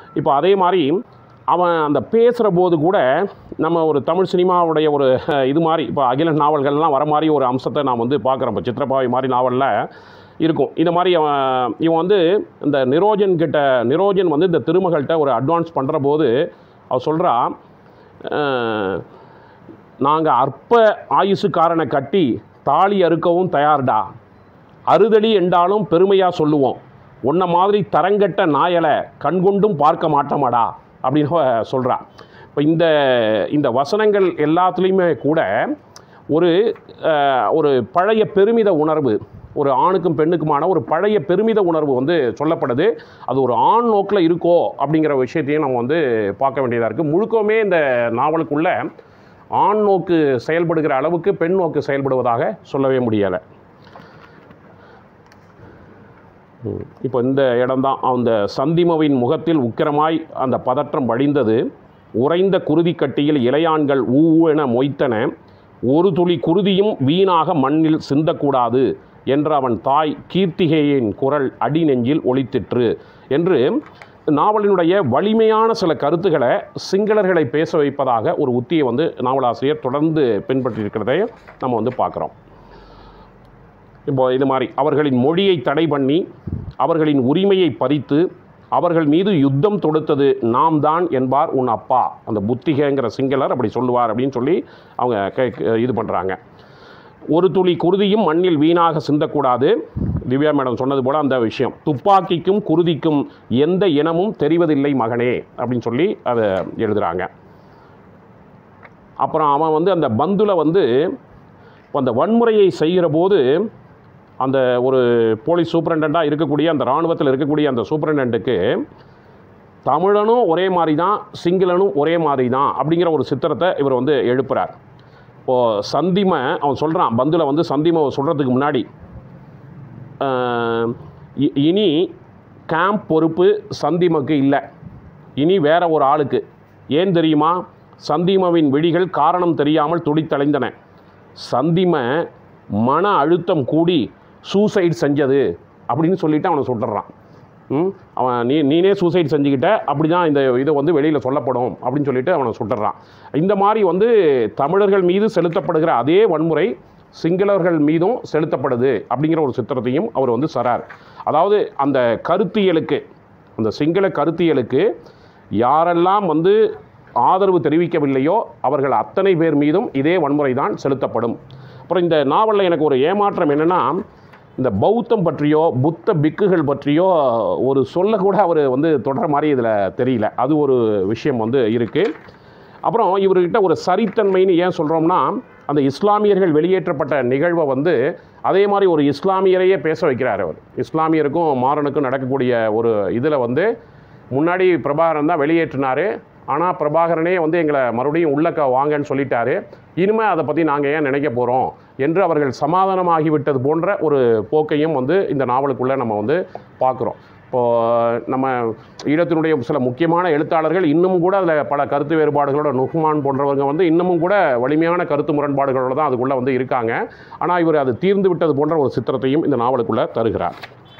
இப்போ அதே மாதிரி அவன் அந்த பேசுகிற போது கூட நம்ம ஒரு தமிழ் சினிமாவுடைய ஒரு அஹ், இது மாதிரி இப்போ அகில நாவல்கள்லாம் வர மாதிரி ஒரு அம்சத்தை நான் வந்து பார்க்குறேன் இப்போ சித்திரப்பாவை மாதிரி நாவலில் இருக்கும் இந்த மாதிரி அவன் இவன் வந்து இந்த நிரோஜன் கிட்ட நிரோஜன் வந்து இந்த திருமகள்கிட்ட ஒரு அட்வான்ஸ் பண்ணுற போது அவ சொல்கிறா நாங்கள் அற்ப ஆயுசுக்காரனை கட்டி தாலி அறுக்கவும் தயார்டா அறுதடி என்றாலும் பெருமையாக சொல்லுவோம் உன்ன மாதிரி தரங்கட்ட நாயலை கண்கொண்டும் பார்க்க மாட்டோமாடா அப்படின்னு சொல்கிறா இப்போ இந்த இந்த வசனங்கள் எல்லாத்துலேயுமே கூட ஒரு அஹ், ஒரு பழைய பெருமித உணர்வு ஒரு ஆணுக்கும் பெண்ணுக்குமான ஒரு பழைய பெருமித உணர்வு வந்து சொல்லப்படுது அது ஒரு ஆண் நோக்கில் இருக்கோ அப்படிங்கிற விஷயத்தையும் நம்ம வந்து பார்க்க வேண்டியதாக இருக்குது முழுக்கவுமே இந்த நாவலுக்குள்ள ஆண் நோக்கு செயல்படுகிற அளவுக்கு பெண் நோக்கு செயல்படுவதாக சொல்லவே முடியலை ம். இப்போ இந்த இடம்தான் அந்த சந்திமவின் முகத்தில் உக்கிரமாய் அந்த பதற்றம் வழிந்தது உறைந்த குருதி கட்டியில் இலையான்கள் ஊ என மொய்த்தன ஒரு துளி குருதியும் வீணாக மண்ணில் சிந்தக்கூடாது என்ற அவன் தாய் கீர்த்திகேயின் குரல் அடி நெஞ்சில் ஒலித்திற்று என்று நாவலினுடைய வலிமையான சில கருத்துக்களை சிங்களர்களை பேச வைப்பதாக ஒரு உத்தியை வந்து நாவலாசிரியர் தொடர்ந்து பின்பற்றியிருக்கிறதை நம்ம வந்து பார்க்குறோம் இப்போ இது மாதிரி அவர்களின் மொழியை தடை பண்ணி அவர்களின் உரிமையை பறித்து அவர்கள் மீது யுத்தம் தொடுத்தது நாம் தான் என்பார் உன் அப்பா அந்த புத்திகங்கிற சிங்களர் அப்படி சொல்லுவார் அப்படின்னு சொல்லி அவங்க கே- இது பண்ணுறாங்க ஒரு துளி குருதியும் மண்ணில் வீணாக சிந்தக்கூடாது திவ்யா மேடம் சொன்னது போல் அந்த விஷயம் துப்பாக்கிக்கும் குருதிக்கும் எந்த இனமும் தெரிவதில்லை மகனே அப்படின்னு சொல்லி அதை எழுதுகிறாங்க அப்புறம் அவன் வந்து அந்த பந்துல வந்து அந்த வன்முறையை செய்கிற போது அந்த ஒரு போலீஸ் சூப்பரண்டண்ட்டாக இருக்கக்கூடிய அந்த இராணுவத்தில் இருக்கக்கூடிய அந்த சூப்பரண்டண்ட்டுக்கு தமிழனும் ஒரே மாதிரி தான் சிங்களனும் ஒரே மாதிரி தான் அப்படிங்கிற ஒரு சித்திரத்தை இவர் வந்து எழுப்புறார் இப்போது சந்திமை அவன் சொல்கிறான் பந்துல வந்து சந்திமை சொல்கிறதுக்கு முன்னாடி ஆஹ், இ- இனி கேம்ப் பொறுப்பு சந்திமக்கு இல்லை இனி வேற ஒரு ஆளுக்கு ஏன் தெரியுமா சந்திமவின் விழிகள் காரணம் தெரியாமல் துடித்தலைந்தன சந்திம மன அழுத்தம் கூடி சூசைட் செஞ்சது அப்படின்னு சொல்லிட்டு அவனை சுட்டுறான் ம் அவன் நீ நீனே சூசைட் செஞ்சுக்கிட்ட அப்படி தான் இந்த இதை வந்து வெளியில் சொல்லப்படும் அப்படின்னு சொல்லிட்டு அவனை சுட்டுறான் இந்த மாதிரி வந்து தமிழர்கள் மீது செலுத்தப்படுகிற அதே வன்முறை சிங்களவர்கள் மீதும் செலுத்தப்படுது அப்படிங்கிற ஒரு சித்திரத்தையும் அவர் வந்து சரார் அதாவது அந்த கருத்தியலுக்கு அந்த சிங்கள கருத்தியலுக்கு யாரெல்லாம் வந்து ஆதரவு தெரிவிக்கவில்லையோ அவர்கள் அத்தனை பேர் மீதும் இதே வன்முறை தான் செலுத்தப்படும் அப்புறம் இந்த நாவலில் எனக்கு ஒரு ஏமாற்றம் என்னென்னா இந்த பௌத்தம் பற்றியோ புத்த பிக்குகள் பற்றியோ ஒரு சொல்ல கூட அவர் வந்து தொடர மாதிரி இதில் தெரியல அது ஒரு விஷயம் வந்து இருக்குது அப்புறம் இவர்கிட்ட ஒரு சரித்தன்மைன்னு ஏன் சொல்கிறோம்னா அந்த இஸ்லாமியர்கள் வெளியேற்றப்பட்ட நிகழ்வை வந்து அதே மாதிரி ஒரு இஸ்லாமியரையே பேச வைக்கிறார் அவர் இஸ்லாமியருக்கும் மாறனுக்கும் நடக்கக்கூடிய ஒரு இதில் வந்து முன்னாடி பிரபாகரன் தான் வெளியேற்றினார் ஆனால் பிரபாகரனே வந்து எங்களை மறுபடியும் உள்ளக்க வாங்கன்னு சொல்லிட்டாரு இனிமேல் அதை பற்றி நாங்கள் ஏன் நினைக்க போகிறோம் என்று அவர்கள் சமாதானமாகிவிட்டது போன்ற ஒரு போக்கையும் வந்து இந்த நாவலுக்குள்ளே நம்ம வந்து பார்க்குறோம் இப்போது நம்ம ஈழத்தினுடைய சில முக்கியமான எழுத்தாளர்கள் இன்னமும் கூட அதில் பல கருத்து வேறுபாடுகளோட நுகுமான் போன்றவங்க வந்து இன்னமும் கூட வலிமையான கருத்து முரண்பாடுகளோட தான் அதுக்குள்ளே வந்து இருக்காங்க ஆனால் இவர் அது தீர்ந்து விட்டது போன்ற ஒரு சித்திரத்தையும் இந்த நாவலுக்குள்ளே தருகிறார்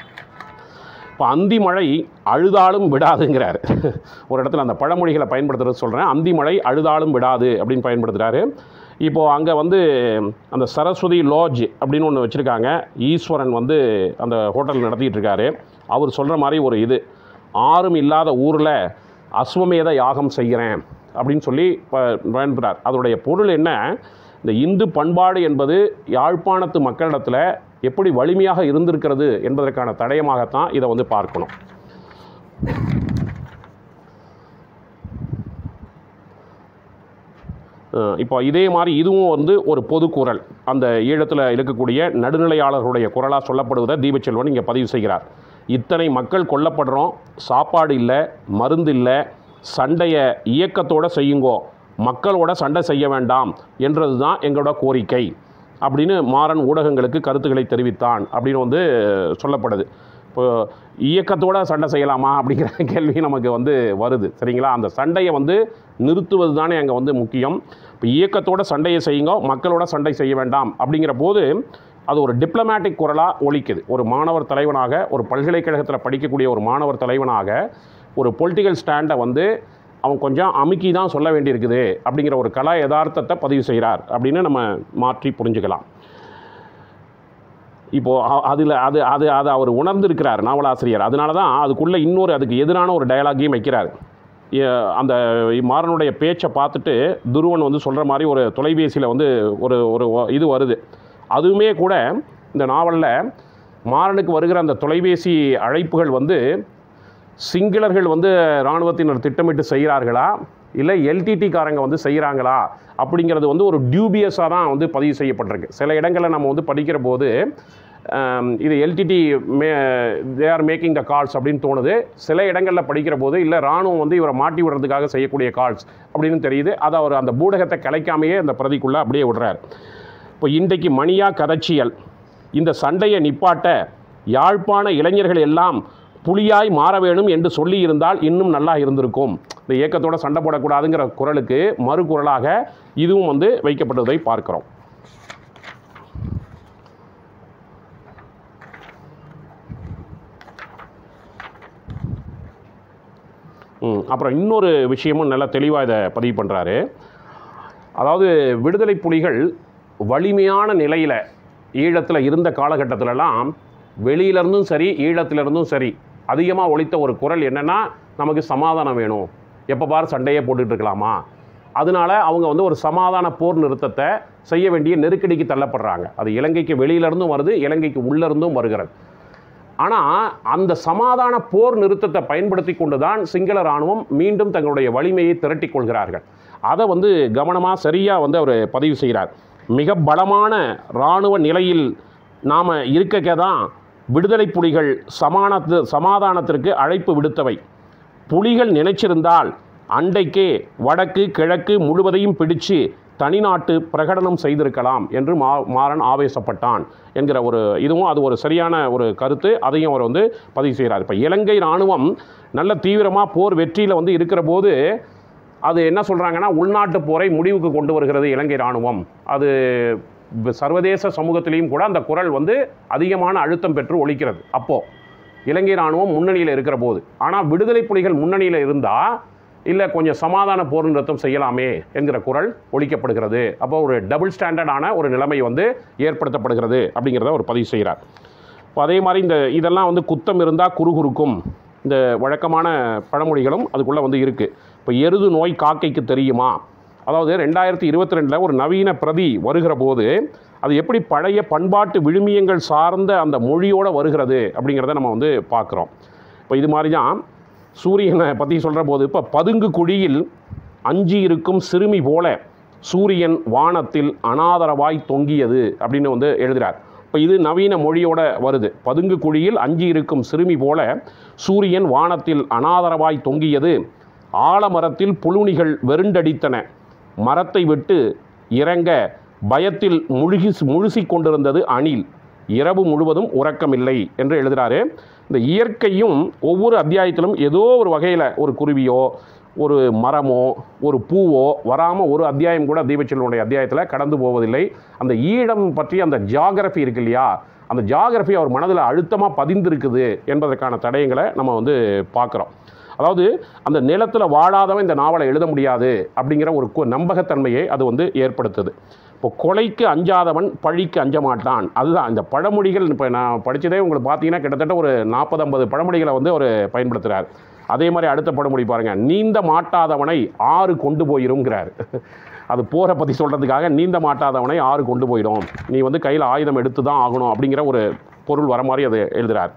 இப்போ அந்தி மழை அழுதாலும் விடாதுங்கிறார் ஒரு இடத்துல அந்த பழமொழிகளை பயன்படுத்துறது சொல்கிறேன் அந்தி மழை அழுதாலும் விடாது அப்படின்னு பயன்படுத்துகிறாரு இப்போது அங்கே வந்து அந்த சரஸ்வதி லாட்ஜ் அப்படின்னு ஒன்று வச்சுருக்காங்க ஈஸ்வரன் வந்து அந்த ஹோட்டல் நடத்திட்டு இருக்காரு அவர் சொல்கிற மாதிரி ஒரு இது ஆறும் இல்லாத ஊரில் அஸ்வமேத யாகம் செய்கிறேன் அப்படின்னு சொல்லி ப- பயன்படுறார் அதோடைய பொருள் என்ன இந்த இந்து பண்பாடு என்பது யாழ்ப்பாணத்து மக்களிடத்தில் எப்படி வலிமையாக இருந்திருக்கிறது என்பதற்கான தடயமாகத்தான் இதை வந்து பார்க்கணும் அஹ் இப்போ இதே மாதிரி இதுவும் வந்து ஒரு பொது குரல் அந்த ஈழத்தில் இருக்கக்கூடிய நடுநிலையாளர்களுடைய குரலாக சொல்லப்படுவதை தீபச்செல்வன் இங்கே பதிவு செய்கிறார் இத்தனை மக்கள் கொல்லப்படுறோம் சாப்பாடு இல்லை மருந்து இல்லை சண்டையை இயக்கத்தோட செய்யுங்கோ மக்களோட சண்டை செய்ய வேண்டாம் என்றது தான் எங்களோட கோரிக்கை அப்படின்னு மாறன் ஊடகங்களுக்கு கருத்துக்களை தெரிவித்தான் அப்படின்னு வந்து சொல்லப்படுது இப்போ இயக்கத்தோட சண்டை செய்யலாமா அப்படிங்கிற கேள்வி நமக்கு வந்து வருது சரிங்களா அந்த சண்டையை வந்து நிறுத்துவது தானே அங்கே வந்து முக்கியம் இப்போ இயக்கத்தோட சண்டையை செய்யுங்க மக்களோட சண்டை செய்ய வேண்டாம் அப்படிங்கிற போது அது ஒரு டிப்ளமேட்டிக் குரலாக ஒலிக்குது ஒரு மாணவர் தலைவனாக ஒரு பல்கலைக்கழகத்தில் படிக்கக்கூடிய ஒரு மாணவர் தலைவனாக ஒரு பொலிட்டிக்கல் ஸ்டாண்டை வந்து அவன் கொஞ்சம் அமுக்கி தான் சொல்ல வேண்டியிருக்குது அப்படிங்கிற ஒரு கலா யதார்த்தத்தை பதிவு செய்கிறார் அப்படின்னு நம்ம மாற்றி புரிஞ்சுக்கலாம் இப்போது அதில் அது அது அதை அவர் உணர்ந்திருக்கிறார் நாவலாசிரியர் அதனால தான் அதுக்குள்ளே இன்னொரு அதுக்கு எதிரான ஒரு டயலாகையும் வைக்கிறார் எ- அந்த மாறனுடைய பேச்சை பார்த்துட்டு துருவன் வந்து சொல்கிற மாதிரி ஒரு தொலைபேசியில் வந்து ஒரு ஒரு இது வருது அதுவுமே கூட இந்த நாவலில் மாறனுக்கு வருகிற அந்த தொலைபேசி அழைப்புகள் வந்து சிங்களர்கள் வந்து இராணுவத்தினர் திட்டமிட்டு செய்கிறார்களா இல்லை எல்டிடி காரங்க வந்து செய்கிறாங்களா அப்படிங்கிறது வந்து ஒரு டியூபியஸாக தான் வந்து பதிவு செய்யப்பட்டிருக்கு சில இடங்களில் நம்ம வந்து படிக்கிற போது ஆம், இது LTTE may they are making the calls அப்படின்னு தோணுது சில இடங்களில் படிக்கிற போது இல்லை இராணுவம் வந்து இவரை மாட்டி விடுறதுக்காக செய்யக்கூடிய கால்ஸ் அப்படின்னு தெரியுது அதை அவர் அந்த பூடகத்தை கலைக்காமையே அந்த பிரதிக்குள்ளே அப்படியே விடுறார் இப்போ இன்றைக்கு மணியா கதச்சியல் இந்த சண்டையை நிப்பாட்ட யாழ்ப்பாண இளைஞர்கள் எல்லாம் புலியாய் மாற வேணும் என்று சொல்லி இருந்தால் இன்னும் நல்லா இருந்திருக்கும் இந்த இயக்கத்தோட சண்டை போடக்கூடாதுங்கிற குரலுக்கு மறுகுரலாக இதுவும் வந்து வைக்கப்பட்டதை பார்க்கிறோம் ம், அப்புறம் இன்னொரு விஷயமும் நல்லா தெளிவாக இதை பதிவு பண்ணுறாரு அதாவது விடுதலை புலிகள் வலிமையான நிலையில் ஈழத்தில் இருந்த காலகட்டத்திலலாம் வெளியிலேருந்தும் சரி ஈழத்திலிருந்தும் சரி அதிகமாக ஒலித்த ஒரு குரல் என்னென்னா நமக்கு சமாதானம் வேணும் எப்போ பாரு சண்டையே போட்டுட்டு இருக்கலாமா அதனால அவங்க வந்து ஒரு சமாதான போர் நிறுத்தத்தை செய்ய வேண்டிய நெருக்கடிக்கு தள்ளப்படுறாங்க அது இலங்கைக்கு வெளியிலேருந்தும் வருது இலங்கைக்கு உள்ளிருந்தும் வருகிறது ஆனால் அந்த சமாதான போர் நிறுத்தத்தை பயன்படுத்தி கொண்டு தான் சிங்கள இராணுவம் மீண்டும் தங்களுடைய வலிமையை திரட்டிக் கொள்கிறார்கள் அதை வந்து கவனமாக சரியாக வந்து அவர் பதிவு செய்கிறார் மிக பலமான இராணுவ நிலையில் நாம் இருக்கக்க தான் விடுதலை புலிகள் சமானத்து சமாதானத்திற்கு அழைப்பு விடுத்தவை புலிகள் நினைச்சிருந்தால் அண்டைக்கே வடக்கு கிழக்கு முழுவதையும் பிடிச்சு தனிநாட்டு பிரகடனம் செய்திருக்கலாம் என்று மா மாறன் ஆவேசப்பட்டான் என்கிற ஒரு இதுவும் அது ஒரு சரியான ஒரு கருத்து அதையும் அவர் வந்து பதிவு செய்கிறார் இப்போ இலங்கை இராணுவம் நல்ல தீவிரமாக போர் வெற்றியில் வந்து இருக்கிற போது அது என்ன சொல்கிறாங்கன்னா உள்நாட்டு போரை முடிவுக்கு கொண்டு வருகிறது இலங்கை இராணுவம் அது வ- சர்வதேச சமூகத்திலையும் கூட அந்த குரல் வந்து அதிகமான அழுத்தம் பெற்று ஒலிக்கிறது அப்போது இலங்கை இராணுவம் முன்னணியில் இருக்கிற போது ஆனால் விடுதலை புலிகள் முன்னணியில் இருந்தால் இல்லை கொஞ்சம் சமாதான போர் நிறுத்தம் செய்யலாமே என்கிற குரல் ஒலிக்கப்படுகிறது அப்போ ஒரு டபுள் ஸ்டாண்டர்டான ஒரு நிலைமை வந்து ஏற்படுத்தப்படுகிறது அப்படிங்கிறத அவர் பதிவு செய்கிறார் இப்போ அதே மாதிரி இந்த இதெல்லாம் வந்து குத்தம் இருந்தால் குறுகுறுக்கும் இந்த வழக்கமான பழமொழிகளும் அதுக்குள்ளே வந்து இருக்குது இப்போ எருது நோய் காக்கைக்கு தெரியுமா அதாவது ரெண்டாயிரத்தி இருபத்தி ரெண்டில் ஒரு நவீன பிரதி வருகிற போது அது எப்படி பழைய பண்பாட்டு விழுமியங்கள் சார்ந்த அந்த மொழியோடு வருகிறது அப்படிங்கிறத நம்ம வந்து பார்க்குறோம் இப்போ இது மாதிரி தான் சூரியனை பற்றி சொல்கிற போது இப்போ பதுங்கு குழியில் அஞ்சி இருக்கும் சிறுமி போல சூரியன் வானத்தில் அனாதரவாய் தொங்கியது அப்படின்னு வந்து எழுதுகிறார் இப்போ இது நவீன மொழியோட வருது பதுங்கு குழியில் அஞ்சி இருக்கும் சிறுமி போல சூரியன் வானத்தில் அனாதரவாய் தொங்கியது ஆலமரத்தில் புழுனிகள் வெருண்டடித்தன மரத்தை விட்டு இறங்க பயத்தில் முழுகி முழுசிக் கொண்டிருந்தது அணில் இரவு முழுவதும் உறக்கமில்லை என்று எழுதுகிறாரு இந்த இயற்கையும் ஒவ்வொரு அத்தியாயத்திலும் ஏதோ ஒரு வகையில் ஒரு குருவியோ ஒரு மரமோ ஒரு பூவோ வராமல் ஒரு அத்தியாயம் கூட தீபச்செல்வனுடைய அத்தியாயத்தில் கடந்து போவதில்லை அந்த ஈழம் பற்றி அந்த ஜியாகிரஃபி இருக்கு இல்லையா அந்த ஜியாகிரஃபி அவர் மனதில் அழுத்தமாக பதிந்திருக்குது என்பதற்கான தடயங்களை நம்ம வந்து பார்க்குறோம் அதாவது அந்த நிலத்தில் வாழாதவன் இந்த நாவலை எழுத முடியாது அப்படிங்கிற ஒரு கு- நம்பகத்தன்மையை அது வந்து ஏற்படுத்துது இப்போ கொலைக்கு அஞ்சாதவன் பழிக்கு அஞ்ச மாட்டான் அதுதான் இந்த பழமொழிகள் இப்போ நான் படித்ததே உங்களுக்கு பார்த்தீங்கன்னா கிட்டத்தட்ட ஒரு நாற்பது ஐம்பது பழமொழிகளை வந்து அவர் பயன்படுத்துகிறார் அதே மாதிரி அடுத்த பழமொழி பாருங்கள் நீந்த மாட்டாதவனை ஆறு கொண்டு போயிருங்கிறார் அது போரை பற்றி சொல்கிறதுக்காக நீந்த மாட்டாதவனை ஆறு கொண்டு போயிடும் நீ வந்து கையில் ஆயுதம் எடுத்து தான் ஆகணும் அப்படிங்கிற ஒரு பொருள் வர மாதிரி அது எழுதுகிறார்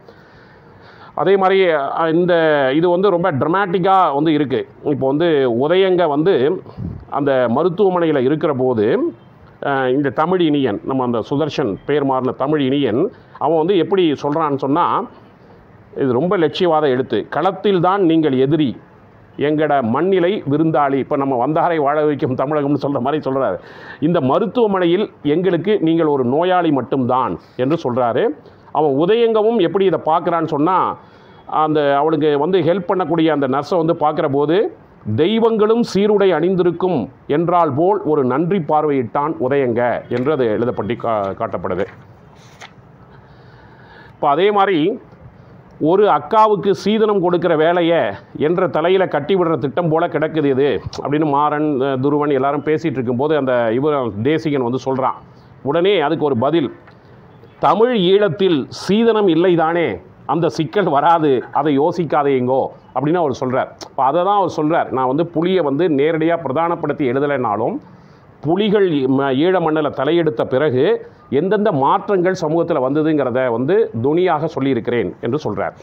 அதே மாதிரி அஹ், இந்த இது வந்து ரொம்ப ட்ரமாட்டிக்காக வந்து இருக்குது இப்போ வந்து உதயங்க வந்து அந்த மருத்துவமனையில் இருக்கிற போது அஹ், இந்த தமிழ் இனியன் நம்ம அந்த சுதர்ஷன் பேர் மாறின தமிழ் இனியன் அவன் வந்து எப்படி சொல்கிறான்னு சொன்னால் இது ரொம்ப லட்சியவாத எழுத்து களத்தில் தான் நீங்கள் எதிரி எங்கட மண்ணிலை விருந்தாளி இப்போ நம்ம வந்தாரை வாழ வைக்கும் தமிழகம்னு சொல்கிற மாதிரி சொல்கிறாரு இந்த மருத்துவமனையில் எங்களுக்கு நீங்கள் ஒரு நோயாளி மட்டும்தான் என்று சொல்கிறாரு அவன் உதயங்கவும் எப்படி இதை பார்க்குறான்னு சொன்னால் அந்த அவளுக்கு வந்து ஹெல்ப் பண்ணக்கூடிய அந்த நர்ஸை வந்து பார்க்குற போது தெய்வங்களும் சீருடை அணிந்திருக்கும் என்றால் போல் ஒரு நன்றி பார்வையிட்டான் உதயங்க என்று அது எழுதப்பட்டு கா காட்டப்படுது இப்போ அதே மாதிரி ஒரு அக்காவுக்கு சீதனம் கொடுக்கிற வேலையை என்ற தலையில் கட்டி விடுற திட்டம் போல கிடக்குது இது அப்படின்னு மாறன் அஹ், துருவன் எல்லாரும் பேசிகிட்டு இருக்கும்போது அந்த இவர் தேசிகன் வந்து சொல்கிறான் உடனே அதுக்கு ஒரு பதில் தமிழ் ஈழத்தில் சீதனம் இல்லைதானே அந்த சிக்கல் வராது அதை யோசிக்காதேங்கோ அப்படின்னு அவர் சொல்கிறார் இப்போ அதை தான் அவர் சொல்கிறார் நான் வந்து புலியை வந்து நேரடியாக பிரதானப்படுத்தி எழுதலைனாலும் புலிகள் ம- ஈழ மண்ணில் தலையெடுத்த பிறகு எந்தெந்த மாற்றங்கள் சமூகத்தில் வந்ததுங்கிறத வந்து துணியாக சொல்லியிருக்கிறேன் என்று சொல்கிறார்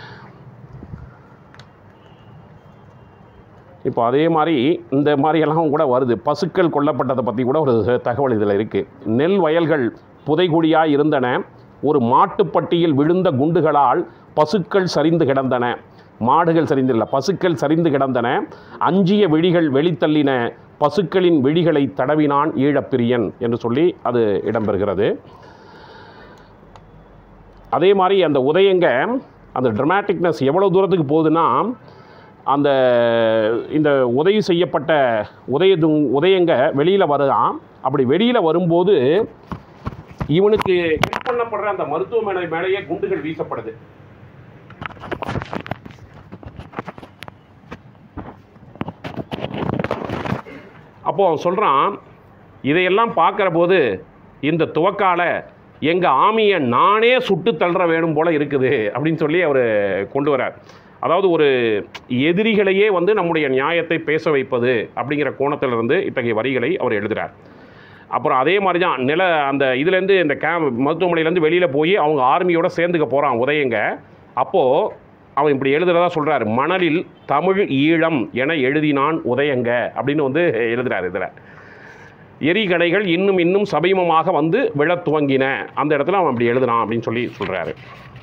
இப்போ அதே மாதிரி இந்த மாதிரியெல்லாம் கூட வருது பசுக்கள் கொல்லப்பட்டதை பற்றி கூட ஒரு தகவல் இதில் இருக்குது நெல் வயல்கள் புதைகுழியாக இருந்தன ஒரு மாட்டுப்பட்டியில் விழுந்த குண்டுகளால் பசுக்கள் சரிந்து கிடந்தன மாடுகள் சரிந்தில்ல பசுக்கள் சரிந்து கிடந்தன அஞ்சிய விழிகள் வெளித்தள்ளின பசுக்களின் விழிகளை தடவினான் ஈழப்பிரியன் என்று சொல்லி அது இடம்பெறுகிறது அதே மாதிரி அந்த உதயங்க அந்த ட்ரமாட்டிக்னஸ் எவ்வளோ தூரத்துக்கு போகுதுன்னா அந்த இந்த உதவி செய்யப்பட்ட உதயது உதயங்க வெளியில் வருதான் அப்படி வெளியில் வரும்போது இவனுக்கு ஹெல்ப் பண்ணப்படுற அந்த மருத்துவமனை மேலேயே குண்டுகள் வீசப்படுது அப்போ அவன் சொல்கிறான் இதையெல்லாம் பார்க்குற போது இந்த துவக்கால எங்கள் ஆமியை நானே சுட்டு தள்ளுற வேணும் போல இருக்குது அப்படின்னு சொல்லி அவர் கொண்டு வரார் அதாவது ஒரு எதிரிகளையே வந்து நம்முடைய நியாயத்தை பேச வைப்பது அப்படிங்கிற கோணத்திலிருந்து இத்தகைய வரிகளை அவர் எழுதுகிறார் அப்புறம் அதே மாதிரி தான் நில அந்த இதுலேருந்து இந்த கே மருத்துவமனையிலேருந்து வெளியில் போய் அவங்க ஆர்மியோட சேர்ந்துக்க போகிறான் உதயங்க அப்போது அவன் இப்படி எழுதுறதா சொல்கிறார் மணலில் தமிழ் ஈழம் என எழுதினான் உதயங்க அப்படின்னு வந்து எழுதுறாரு இதில் எரிகடைகள் இன்னும் இன்னும் சபீமமாக வந்து விழத் துவங்கின அந்த இடத்துல அவன் அப்படி எழுதுனான் அப்படின்னு சொல்லி சொல்கிறாரு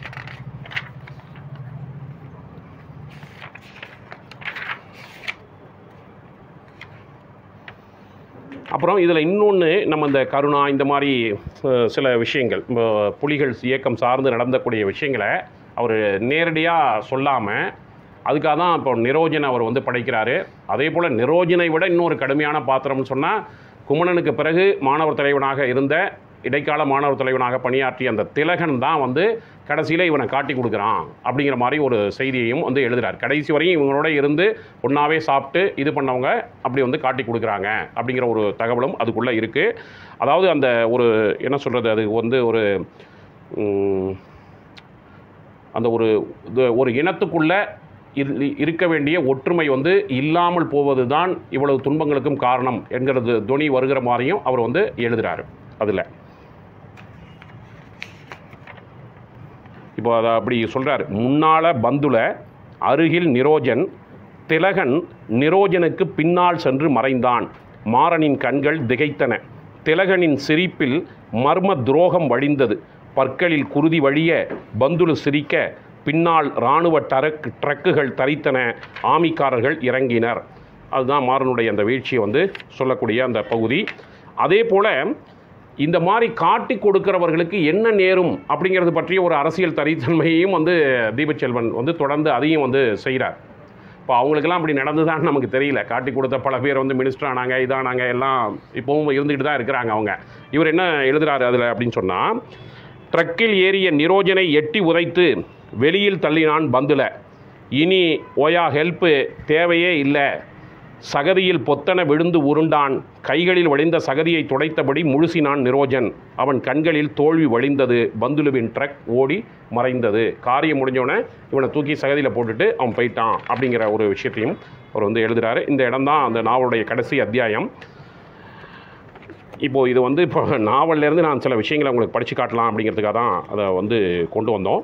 அப்புறம் இதில் இன்னொன்று நம்ம இந்த கருணா இந்த மாதிரி அஹ், சில விஷயங்கள் இப்போ புலிகள் இயக்கம் சார்ந்து நடந்தக்கூடிய விஷயங்களை அவர் நேரடியாக சொல்லாமல் அதுக்காக தான் இப்போ நிரோஜன் அவர் வந்து படைக்கிறாரு அதே போல் நிரோஜனை விட இன்னொரு கடுமையான பாத்திரம்னு சொன்னால் குமணனுக்கு பிறகு மாணவர் தலைவனாக இருந்த இடைக்கால மாணவர் தலைவனாக பணியாற்றிய அந்த திலகன் தான் வந்து கடைசியில் இவனை காட்டி கொடுக்குறான் அப்படிங்கிற மாதிரி ஒரு செய்தியையும் வந்து எழுதுறார் கடைசி வரையும் இவங்களோட இருந்து ஒன்றாவே சாப்பிட்டு இது பண்ணவங்க அப்படி வந்து காட்டி கொடுக்குறாங்க அப்படிங்கிற ஒரு தகவலும் அதுக்குள்ளே இருக்குது அதாவது அந்த ஒரு என்ன சொல்கிறது அது வந்து ஒரு ம், அந்த ஒரு இது- ஒரு இனத்துக்குள்ள இரு- இருக்க வேண்டிய ஒற்றுமை வந்து இல்லாமல் போவது தான் இவ்வளவு துன்பங்களுக்கும் காரணம் என்கிறது துணி வருகிற மாதிரியும் அவர் வந்து எழுதுறாரு அதில் இப்போ அதை அப்படி சொல்கிறார் முன்னால பந்துல அருகில் நிரோஜன் திலகன் நிரோஜனுக்கு பின்னால் சென்று மறைந்தான் மாறனின் கண்கள் திகைத்தன திலகனின் சிரிப்பில் மர்ம துரோகம் வழிந்தது பற்களில் குருதி வழிய பந்துலு சிரிக்க பின்னால் இராணுவ டரக் ட்ரக்குகள் தரித்தன ஆமிக்காரர்கள் இறங்கினர் அதுதான் மாறனுடைய அந்த வீழ்ச்சியை வந்து சொல்லக்கூடிய அந்த பகுதி அதே போல் இந்த மாதிரி காட்டி கொடுக்கிறவர்களுக்கு என்ன நேரும் அப்படிங்கிறது பற்றிய ஒரு அரசியல் தனித்தன்மையையும் வந்து தீபச்செல்வன் வந்து தொடர்ந்து அதையும் வந்து செய்கிறார் இப்போ அவங்களுக்கெல்லாம் அப்படி நடந்துதான்னு நமக்கு தெரியல காட்டி கொடுத்த பல பேர் வந்து மினிஸ்டர் ஆனாங்க இதானாங்க எல்லாம் இப்போவும் இருந்துக்கிட்டு தான் இருக்கிறாங்க அவங்க இவர் என்ன எழுதுறாரு அதில் அப்படின்னு சொன்னால் ட்ரக்கில் ஏறிய நிரோஜனை எட்டி உதைத்து வெளியில் தள்ளினான் பந்துல இனி ஓயா ஹெல்ப்பு தேவையே இல்லை சகதியில் பொத்தன விழுந்து உருண்டான் கைகளில் வழிந்த சகதியை துடைத்தபடி முழுசினான் நிரோஜன் அவன் கண்களில் தோல்வி வழிந்தது பந்துலுவின் ட்ரக் ஓடி மறைந்தது காரியம் முடிஞ்சோடனே இவனை தூக்கி சகதியில் போட்டுட்டு அவன் போயிட்டான் அப்படிங்கிற ஒரு விஷயத்தையும் அவர் வந்து எழுதுறாரு இந்த இடம்தான் அந்த நாவலுடைய கடைசி அத்தியாயம் இப்போது இது வந்து இப்போ நாவல்லேருந்து நான் சில விஷயங்களை உங்களுக்கு படித்து காட்டலாம் அப்படிங்கிறதுக்காக தான் அதை வந்து கொண்டு வந்தோம்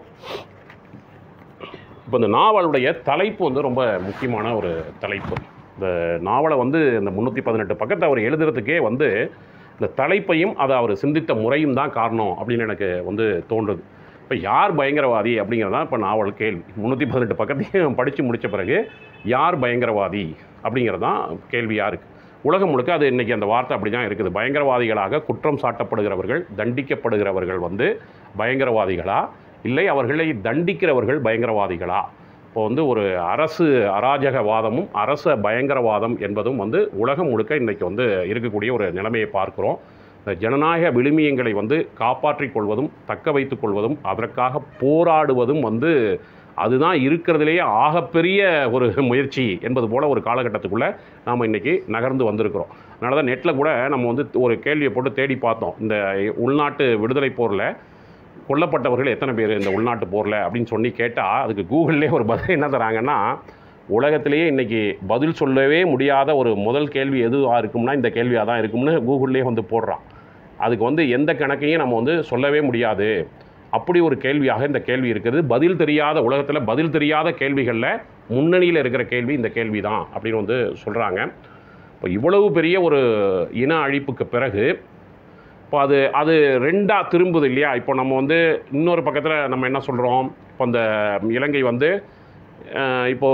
இப்போ இந்த நாவலுடைய தலைப்பு வந்து ரொம்ப முக்கியமான ஒரு தலைப்பு இந்த நாவலை வந்து இந்த முந்நூற்றி பதினெட்டு பக்கத்தை அவர் எழுதுறதுக்கே வந்து இந்த தலைப்பையும் அதை அவர் சிந்தித்த முறையும் தான் காரணம் அப்படின்னு எனக்கு வந்து தோன்றுது இப்போ யார் பயங்கரவாதி அப்படிங்கிறது தான் இப்போ நாவல் கேள்வி முந்நூற்றி பதினெட்டு பக்கத்தையும் படித்து முடித்த பிறகு யார் பயங்கரவாதி அப்படிங்கிறது தான் கேள்வியாக இருக்குது உலகம் முழுக்க அது இன்றைக்கி அந்த வார்த்தை அப்படி தான் இருக்குது பயங்கரவாதிகளாக குற்றம் சாட்டப்படுகிறவர்கள் தண்டிக்கப்படுகிறவர்கள் வந்து பயங்கரவாதிகளா இல்லை அவர்களை தண்டிக்கிறவர்கள் பயங்கரவாதிகளா இப்போ வந்து ஒரு அரசு அராஜகவாதமும் அரச பயங்கரவாதம் என்பதும் வந்து உலகம் முழுக்க இன்றைக்கி வந்து இருக்கக்கூடிய ஒரு நிலைமையை பார்க்குறோம் இந்த ஜனநாயக விழுமியங்களை வந்து காப்பாற்றிக் கொள்வதும் தக்க வைத்துக் கொள்வதும் அதற்காக போராடுவதும் வந்து அதுதான் இருக்கிறதுலேயே ஆகப்பெரிய ஒரு முயற்சி என்பது போல் ஒரு காலகட்டத்துக்குள்ளே நாம் இன்றைக்கி நகர்ந்து வந்திருக்கிறோம் அதனால தான் நெட்டில் கூட நம்ம வந்து ஒரு கேள்வியை போட்டு தேடி பார்த்தோம் இந்த உள்நாட்டு விடுதலை போரில் கொல்லப்பட்டவர்கள் எத்தனை பேர் இந்த உள்நாட்டு போரில் அப்படின்னு சொல்லி கேட்டால் அதுக்கு கூகுள்லேயே ஒரு பதில் என்ன தராங்கன்னா உலகத்திலேயே இன்றைக்கி பதில் சொல்லவே முடியாத ஒரு முதல் கேள்வி எதுவாக இருக்கும்னா இந்த கேள்வியாக தான் இருக்கும்னு கூகுள்லேயே வந்து போடுறான் அதுக்கு வந்து எந்த கணக்கையும் நம்ம வந்து சொல்லவே முடியாது அப்படி ஒரு கேள்வியாக இந்த கேள்வி இருக்கிறது பதில் தெரியாத உலகத்தில் பதில் தெரியாத கேள்விகளில் முன்னணியில் இருக்கிற கேள்வி இந்த கேள்வி தான் அப்படின்னு வந்து சொல்கிறாங்க இப்போ இவ்வளவு பெரிய ஒரு இன அழிப்புக்கு பிறகு இப்போ அது அது ரெண்டாக திரும்புது இல்லையா இப்போ நம்ம வந்து இன்னொரு பக்கத்தில் நம்ம என்ன சொல்கிறோம் இப்போ அந்த இலங்கை வந்து அஹ், இப்போ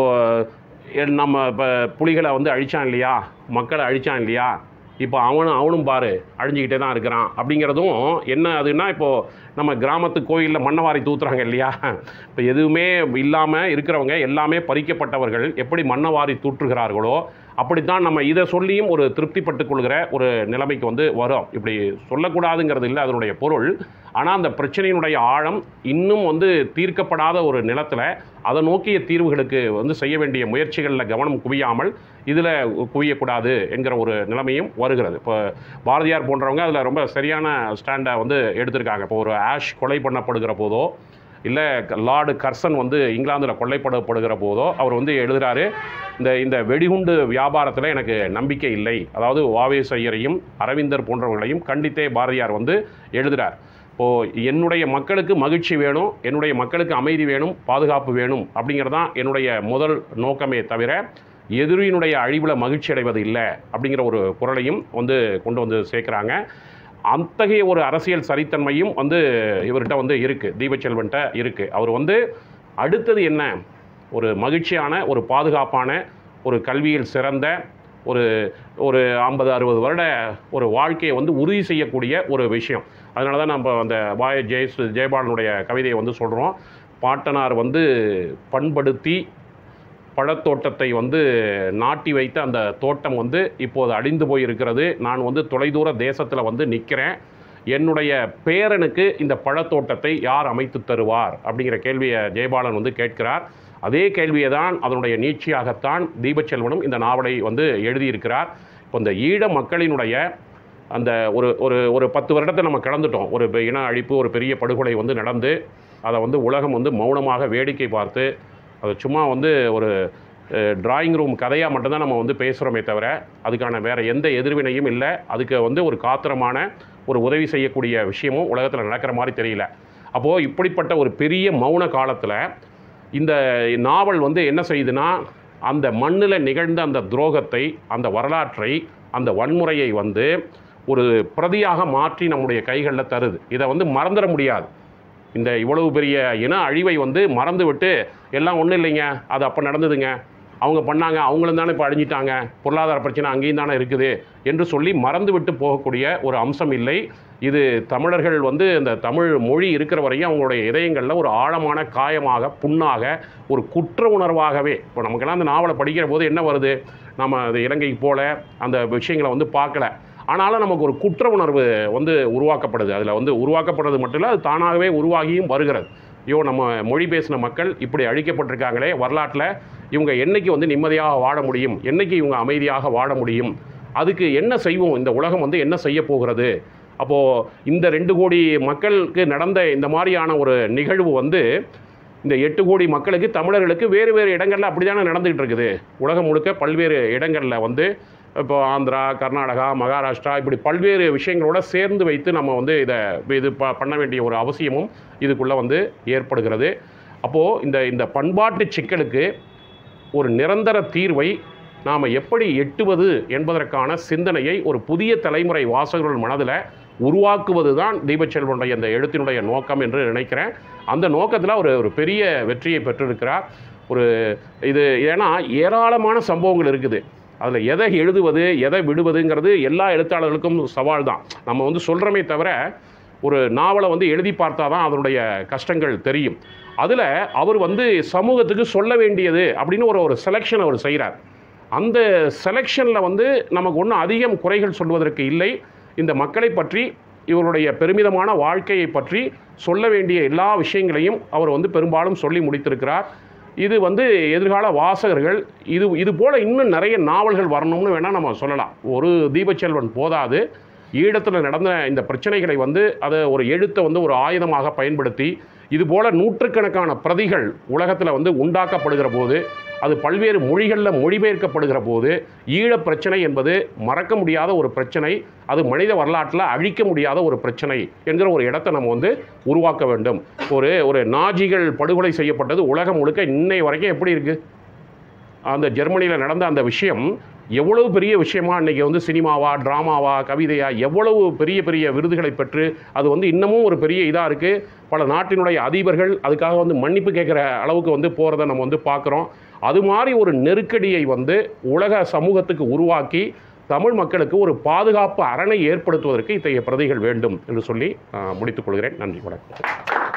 எ- நம்ம இப்போ புலிகளை வந்து அழிச்சான் இல்லையா மக்களை அழிச்சான் இல்லையா இப்போ அவனும் அவனும் பாரு அழிஞ்சிக்கிட்டே தான் இருக்கிறான் அப்படிங்கிறதும் என்ன அதுன்னா இப்போது நம்ம கிராமத்து கோயிலில் மண்ணவாரி தூத்துறாங்க இல்லையா இப்போ எதுவுமே இல்லாமல் இருக்கிறவங்க எல்லாமே பறிக்கப்பட்டவர்கள் எப்படி மண்ணவாரி தூற்றுகிறார்களோ அப்படித்தான் நம்ம இதை சொல்லியும் ஒரு திருப்திப்பட்டுக் கொள்கிற ஒரு நிலைமைக்கு வந்து வரும் இப்படி சொல்லக்கூடாதுங்கிறது இல்லை அதனுடைய பொருள் ஆனால் அந்த பிரச்சனையினுடைய ஆழம் இன்னும் வந்து தீர்க்கப்படாத ஒரு நிலத்தில் அதை நோக்கிய தீர்வுகளுக்கு வந்து செய்ய வேண்டிய முயற்சிகளில் கவனம் குவியாமல் இதில் குவியக்கூடாது என்கிற ஒரு நிலைமையும் வருகிறது இப்போ பாரதியார் போன்றவங்க அதில் ரொம்ப சரியான ஸ்டாண்டை வந்து எடுத்திருக்காங்க இப்போ ஒரு ஆஷ் கொலை பண்ணப்படுகிற போதோ இல்லை லார்டு கர்சன் வந்து இங்கிலாந்தில் கொள்ளைப்படப்படுகிற போதோ அவர் வந்து எழுதுகிறாரு இந்த இந்த வெடிகுண்டு வியாபாரத்தில் எனக்கு நம்பிக்கை இல்லை அதாவது வாவேஸ் ஐயரையும் அரவிந்தர் போன்றவர்களையும் கண்டித்தே பாரதியார் வந்து எழுதுகிறார் இப்போது என்னுடைய மக்களுக்கு மகிழ்ச்சி வேணும் என்னுடைய மக்களுக்கு அமைதி வேணும் பாதுகாப்பு வேணும் அப்படிங்கிறது தான் என்னுடைய முதல் நோக்கமே தவிர எதிரியினுடைய அழிவில் மகிழ்ச்சி அடைவது இல்லை அப்படிங்கிற ஒரு குரலையும் வந்து கொண்டு வந்து சேர்க்குறாங்க அத்தகைய ஒரு அரசியல் சரித்தன்மையும் வந்து இவர்கிட்ட வந்து இருக்குது தீபச்செல்வன்ட்ட இருக்குது அவர் வந்து அடுத்தது என்ன ஒரு மகிழ்ச்சியான ஒரு பாதுகாப்பான ஒரு கல்வியில் சிறந்த ஒரு ஒரு ஐம்பது அறுபது வருட ஒரு வாழ்க்கையை வந்து உறுதி செய்யக்கூடிய ஒரு விஷயம் அதனால தான் நம்ம அந்த வாய ஜெயஸ் ஜெயபாலனுடைய கவிதையை வந்து சொல்கிறோம் பாட்டனார் வந்து பண்படுத்தி பழத்தோட்டத்தை வந்து நாட்டி வைத்த அந்த தோட்டம் வந்து இப்போது அழிந்து போயிருக்கிறது நான் வந்து தொலைதூர தேசத்தில் வந்து நிற்கிறேன் என்னுடைய பேரனுக்கு இந்த பழத்தோட்டத்தை யார் அமைத்து தருவார் அப்படிங்கிற கேள்வியை ஜெயபாலன் வந்து கேட்கிறார் அதே கேள்வியை தான் அதனுடைய நீட்சியாகத்தான் தீபச்செல்வனும் இந்த நாவலை வந்து எழுதியிருக்கிறார் இப்போ இந்த ஈழ மக்களினுடைய அந்த ஒரு ஒரு ஒரு பத்து வருடத்தை நம்ம கடந்துட்டோம் ஒரு பெ- இன அழிப்பு ஒரு பெரிய படுகொலை வந்து நடந்து அதை வந்து உலகம் வந்து மௌனமாக வேடிக்கை பார்த்து அது சும்மா வந்து ஒரு டிராயிங் ரூம் கதையாக மட்டும்தான் நம்ம வந்து பேசுகிறோமே தவிர அதுக்கான வேறு எந்த எதிர்வினையும் இல்லை அதுக்கு வந்து ஒரு காத்திரமான ஒரு உதவி செய்யக்கூடிய விஷயமும் உலகத்தில் நடக்கிற மாதிரி தெரியல அப்போது இப்படிப்பட்ட ஒரு பெரிய மௌன காலத்தில் இந்த நாவல் வந்து என்ன செய்யுதுன்னா அந்த மண்ணில் நிகழ்ந்த அந்த துரோகத்தை அந்த வரலாற்றை அந்த வன்முறையை வந்து ஒரு பிரதியாக மாற்றி நம்முடைய கைகளில் தருது இதை வந்து மறந்துட முடியாது இந்த இவ்வளவு பெரிய இன அழிவை வந்து மறந்து விட்டு எல்லாம் ஒன்றும் இல்லைங்க அது அப்போ நடந்ததுங்க அவங்க பண்ணாங்க அவங்களும் தானே இப்போ அழிஞ்சிட்டாங்க பொருளாதார பிரச்சனை அங்கேயும் தானே இருக்குது என்று சொல்லி மறந்து விட்டு போகக்கூடிய ஒரு அம்சம் இல்லை இது தமிழர்கள் வந்து இந்த தமிழ் மொழி இருக்கிற வரையும் அவங்களுடைய இதயங்களில் ஒரு ஆழமான காயமாக புண்ணாக ஒரு குற்ற உணர்வாகவே இப்போ நமக்கெல்லாம் அந்த நாவலை படிக்கிற போது என்ன வருது நம்ம அது இலங்கைக்கு போல அந்த விஷயங்களை வந்து பார்க்கல ஆனாலும் நமக்கு ஒரு குற்ற உணர்வு வந்து உருவாக்கப்படுது அதில் வந்து உருவாக்கப்படுறது மட்டும் இல்லை அது தானாகவே உருவாகியும் வருகிறது ஐயோ நம்ம மொழி பேசின மக்கள் இப்படி அழிக்கப்பட்டிருக்காங்களே வரலாற்றில் இவங்க என்னைக்கு வந்து நிம்மதியாக வாழ முடியும் என்னைக்கு இவங்க அமைதியாக வாழ முடியும் அதுக்கு என்ன செய்வோம் இந்த உலகம் வந்து என்ன செய்ய போகிறது அப்போது இந்த ரெண்டு கோடி மக்களுக்கு நடந்த இந்த மாதிரியான ஒரு நிகழ்வு வந்து இந்த எட்டு கோடி மக்களுக்கு தமிழர்களுக்கு வேறு வேறு இடங்களில் அப்படி தானே நடந்துகிட்டு இருக்குது உலகம் முழுக்க பல்வேறு இடங்களில் வந்து இப்போ ஆந்திரா கர்நாடகா மகாராஷ்டிரா இப்படி பல்வேறு விஷயங்களோட சேர்ந்து வைத்து நம்ம வந்து இதை இது ப பண்ண வேண்டிய ஒரு அவசியமும் இதுக்குள்ளே வந்து ஏற்படுகிறது அப்போது இந்த இந்த பண்பாட்டு சிக்கலுக்கு ஒரு நிரந்தர தீர்வை நாம் எப்படி எட்டுவது என்பதற்கான சிந்தனையை ஒரு புதிய தலைமுறை வாசகர்கள் மனதில் உருவாக்குவது தான் தீபச்செல்வனுடைய அந்த எழுத்தினுடைய நோக்கம் என்று நினைக்கிறேன் அந்த நோக்கத்தில் ஒரு ஒரு பெரிய வெற்றியை பெற்றிருக்கிறார் ஒரு இது ஏன்னா ஏராளமான சம்பவங்கள் இருக்குது அதில் எதை எழுதுவது எதை விடுவதுங்கிறது எல்லா எழுத்தாளர்களுக்கும் சவால் தான் நம்ம வந்து சொல்கிறோமே தவிர ஒரு நாவலை வந்து எழுதி பார்த்தா தான் அதனுடைய கஷ்டங்கள் தெரியும் அதில் அவர் வந்து சமூகத்துக்கு சொல்ல வேண்டியது அப்படின்னு ஒரு ஒரு செலெக்ஷன் அவர் செய்கிறார் அந்த செலெக்ஷனில் வந்து நமக்கு ஒன்றும் அதிகம் குறைகள் சொல்வதற்கு இல்லை இந்த மக்களை பற்றி இவருடைய பெருமிதமான வாழ்க்கையை பற்றி சொல்ல வேண்டிய எல்லா விஷயங்களையும் அவர் வந்து பெரும்பாலும் சொல்லி முடித்திருக்கிறார் இது வந்து எதிர்கால வாசகர்கள் இது இது போல் இன்னும் நிறைய நாவல்கள் வரணும்னு வேணால் நம்ம சொல்லலாம் ஒரு தீபச்செல்வன் போதாது ஈழத்தில் நடந்த இந்த பிரச்சனைகளை வந்து அதை ஒரு எழுத்தை வந்து ஒரு ஆயுதமாக பயன்படுத்தி இது போல நூற்றுக்கணக்கான பிரதிகள் உலகத்தில் வந்து உண்டாக்கப்படுகிற போது அது பல்வேறு மொழிகளில் மொழிபெயர்க்கப்படுகிற போது ஈழப் பிரச்சனை என்பது மறக்க முடியாத ஒரு பிரச்சனை அது மனித வரலாற்றில் அழிக்க முடியாத ஒரு பிரச்சனை என்கிற ஒரு இடத்தை நம்ம வந்து உருவாக்க வேண்டும் ஒரு ஒரு நாஜிகள் படுகொலை செய்யப்பட்டது உலகம் முழுக்க இன்னை வரைக்கும் எப்படி இருக்குது அந்த ஜெர்மனியில் நடந்த அந்த விஷயம் எவ்வளவு பெரிய விஷயமா இன்றைக்கி வந்து சினிமாவா ட்ராமாவா கவிதையா எவ்வளவு பெரிய பெரிய விருதுகளை பெற்று அது வந்து இன்னமும் ஒரு பெரிய இதாக இருக்குது பல நாட்டினுடைய அதிபர்கள் அதுக்காக வந்து மன்னிப்பு கேட்குற அளவுக்கு வந்து போகிறத நம்ம வந்து பார்க்குறோம் அது மாதிரி ஒரு நெருக்கடியை வந்து உலக சமூகத்துக்கு உருவாக்கி தமிழ் மக்களுக்கு ஒரு பாதுகாப்பு அரணை ஏற்படுத்துவதற்கு இத்தகைய பிரதிகள் வேண்டும் என்று சொல்லி ஆஹ், முடித்துக் கொள்கிறேன் நன்றி வணக்கம்